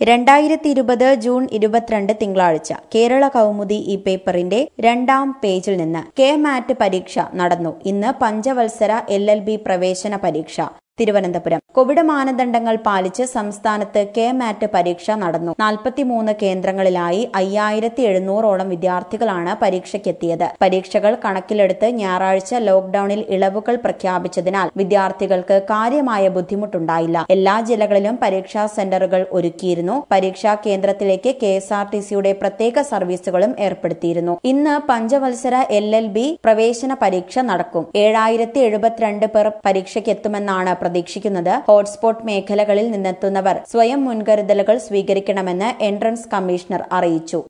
രണ്ടായിരത്തി ഇരുപത് ജൂൺ ഇരുപത്തിരണ്ട് തിങ്കളാഴ്ച കേരള കൗമുദി ഈ പേപ്പറിന്റെ രണ്ടാം പേജിൽ നിന്ന് കെ മാറ്റ് പരീക്ഷ നടന്നു ഇന്ന് പഞ്ചവത്സര എൽ എൽ ബി പ്രവേശന പരീക്ഷ തിരുവനന്തപുരം കോവിഡ് മാനദണ്ഡങ്ങൾ പാലിച്ച് സംസ്ഥാനത്ത് കെ മാറ്റ് പരീക്ഷ നടന്നു നാൽപ്പത്തിമൂന്ന് കേന്ദ്രങ്ങളിലായി അയ്യായിരത്തി എഴുന്നൂറോളം വിദ്യാർത്ഥികളാണ് പരീക്ഷയ്ക്കെത്തിയത് പരീക്ഷകൾ കണക്കിലെടുത്ത് ഞായറാഴ്ച ലോക്ഡൌണിൽ ഇളവുകൾ പ്രഖ്യാപിച്ചതിനാൽ വിദ്യാർത്ഥികൾക്ക് കാര്യമായ ബുദ്ധിമുട്ടുണ്ടായില്ല എല്ലാ ജില്ലകളിലും പരീക്ഷാ സെന്ററുകൾ ഒരുക്കിയിരുന്നു പരീക്ഷാ കേന്ദ്രത്തിലേക്ക് കെ എസ് ആർ ടി സിയുടെ പ്രത്യേക സർവീസുകളും ഏർപ്പെടുത്തിയിരുന്നു ഇന്ന് പഞ്ചവത്സര എൽ എൽ ബി പ്രവേശന പരീക്ഷ നടക്കും ഏഴായിരത്തി എഴുപത്തിരണ്ട് പേർ പരീക്ഷയ്ക്കെത്തുമെന്നാണ് പ്രതീക്ഷിക്കുന്നത് ഹോട്ട്സ്പോട്ട് മേഖലകളിൽ നിന്നെത്തുന്നവർ സ്വയം മുൻകരുതലുകൾ സ്വീകരിക്കണമെന്ന് എൻട്രൻസ് കമ്മീഷണർ അറിയിച്ചു